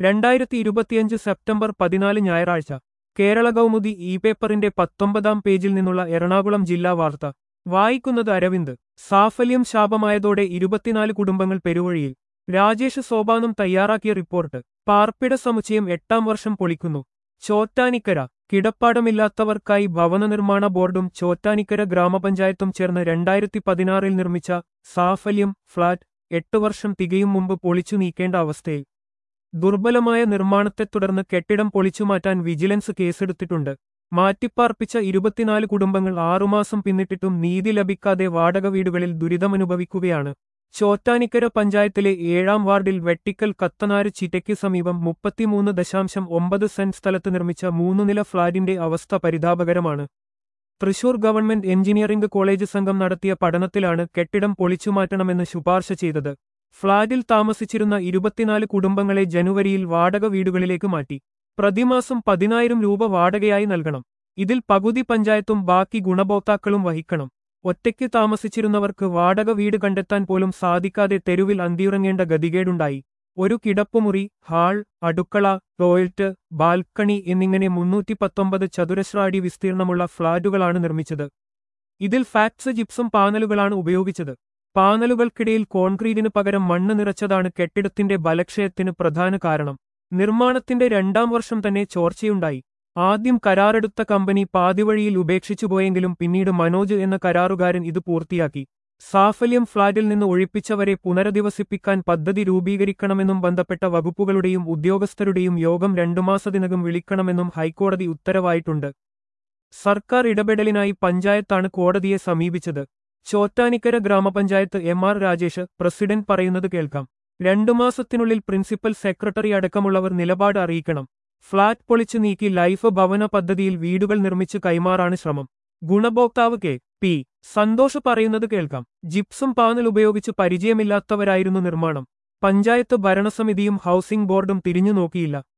രണ്ടായിരത്തി ഇരുപത്തിയഞ്ച് സെപ്റ്റംബർ പതിനാല് ഞായറാഴ്ച കേരള കൗമുദി ഇ പേപ്പറിന്റെ പത്തൊമ്പതാം പേജിൽ നിന്നുള്ള എറണാകുളം ജില്ലാ വാർത്ത വായിക്കുന്നത് അരവിന്ദ് സാഫല്യം ശാപമായതോടെ ഇരുപത്തിനാല് കുടുംബങ്ങൾ പെരുവഴിയിൽ രാജേഷ് സോപാനം തയ്യാറാക്കിയ റിപ്പോർട്ട് പാർപ്പിട സമുച്ചയം എട്ടാം വർഷം പൊളിക്കുന്നു ചോറ്റാനിക്കര കിടപ്പാടമില്ലാത്തവർക്കായി ഭവന നിർമ്മാണ ബോർഡും ചോറ്റാനിക്കര ഗ്രാമപഞ്ചായത്തും ചേർന്ന് രണ്ടായിരത്തി പതിനാറിൽ നിർമ്മിച്ച സാഫല്യം ഫ്ളാറ്റ് എട്ട് വർഷം തികയും മുമ്പ് പൊളിച്ചു നീക്കേണ്ട അവസ്ഥയിൽ ദുർബലമായ നിർമ്മാണത്തെ തുടർന്ന് കെട്ടിടം പൊളിച്ചുമാറ്റാൻ വിജിലൻസ് കേസെടുത്തിട്ടുണ്ട് മാറ്റിപ്പാർപ്പിച്ച ഇരുപത്തിനാല് കുടുംബങ്ങൾ ആറുമാസം പിന്നിട്ടിട്ടും നീതി ലഭിക്കാതെ വാടക വീടുകളിൽ ദുരിതമനുഭവിക്കുകയാണ് ചോറ്റാനിക്കര പഞ്ചായത്തിലെ ഏഴാം വാർഡിൽ വെട്ടിക്കൽ കത്തനാര് ചിറ്റയ്ക്ക് സമീപം മുപ്പത്തിമൂന്ന് ദശാംശം ഒമ്പത് സെന്റ് സ്ഥലത്ത് നിർമ്മിച്ച മൂന്നുനില ഫ്ളാറ്റിന്റെ അവസ്ഥ പരിതാപകരമാണ് തൃശൂർ ഗവൺമെന്റ് എഞ്ചിനീയറിംഗ് കോളേജ് സംഘം നടത്തിയ പഠനത്തിലാണ് കെട്ടിടം പൊളിച്ചുമാറ്റണമെന്ന് ശുപാർശ ചെയ്തത് ഫ്ളാറ്റിൽ താമസിച്ചിരുന്ന ഇരുപത്തിനാല് കുടുംബങ്ങളെ ജനുവരിയിൽ വാടക വീടുകളിലേക്ക് മാറ്റി പ്രതിമാസം പതിനായിരം രൂപ വാടകയായി നൽകണം ഇതിൽ പകുതി പഞ്ചായത്തും ബാക്കി ഗുണഭോക്താക്കളും വഹിക്കണം ഒറ്റയ്ക്ക് താമസിച്ചിരുന്നവർക്ക് വാടക വീട് കണ്ടെത്താൻ പോലും സാധിക്കാതെ തെരുവിൽ അന്തിയുറങ്ങേണ്ട ഗതികേടുണ്ടായി ഒരു കിടപ്പുമുറി ഹാൾ അടുക്കള ടോയ്ലറ്റ് ബാൽക്കണി എന്നിങ്ങനെ മുന്നൂറ്റി പത്തൊമ്പത് ചതുരശ്ര അടി വിസ്തീർണമുള്ള ഫ്ളാറ്റുകളാണ് നിർമ്മിച്ചത് ഇതിൽ ഫാക്സ് ജിപ്സം പാനലുകളാണ് ഉപയോഗിച്ചത് പാനലുകൾക്കിടയിൽ കോൺക്രീറ്റിന് പകരം മണ്ണ് നിറച്ചതാണ് കെട്ടിടത്തിന്റെ ബലക്ഷയത്തിന് പ്രധാന കാരണം നിർമ്മാണത്തിന്റെ രണ്ടാം വർഷം തന്നെ ചോർച്ചയുണ്ടായി ആദ്യം കരാറെടുത്ത കമ്പനി പാതിവഴിയിൽ ഉപേക്ഷിച്ചുപോയെങ്കിലും പിന്നീട് മനോജ് എന്ന കരാറുകാരൻ ഇത് പൂർത്തിയാക്കി സാഫല്യം ഫ്ളാറ്റിൽ നിന്ന് ഒഴിപ്പിച്ചവരെ പുനരധിവസിപ്പിക്കാൻ പദ്ധതി രൂപീകരിക്കണമെന്നും ബന്ധപ്പെട്ട വകുപ്പുകളുടെയും ഉദ്യോഗസ്ഥരുടെയും യോഗം രണ്ടു മാസത്തിനകം വിളിക്കണമെന്നും ഹൈക്കോടതി ഉത്തരവായിട്ടുണ്ട് സർക്കാർ ഇടപെടലിനായി പഞ്ചായത്താണ് കോടതിയെ സമീപിച്ചത് ചോറ്റാനിക്കര ഗ്രാമപഞ്ചായത്ത് എം ആർ രാജേഷ് പ്രസിഡന്റ് പറയുന്നത് കേൾക്കാം രണ്ടു മാസത്തിനുള്ളിൽ പ്രിൻസിപ്പൽ സെക്രട്ടറി അടക്കമുള്ളവർ നിലപാട് അറിയിക്കണം ഫ്ളാറ്റ് പൊളിച്ചു നീക്കി ലൈഫ് ഭവന പദ്ധതിയിൽ വീടുകൾ നിർമ്മിച്ച് കൈമാറാണ് ശ്രമം ഗുണഭോക്താവ് കെ പി സന്തോഷ് പറയുന്നത് കേൾക്കാം ജിപ്സം പാനൽ ഉപയോഗിച്ച് പരിചയമില്ലാത്തവരായിരുന്നു നിർമ്മാണം പഞ്ചായത്ത് ഭരണസമിതിയും ഹൗസിംഗ് ബോർഡും തിരിഞ്ഞു നോക്കിയില്ല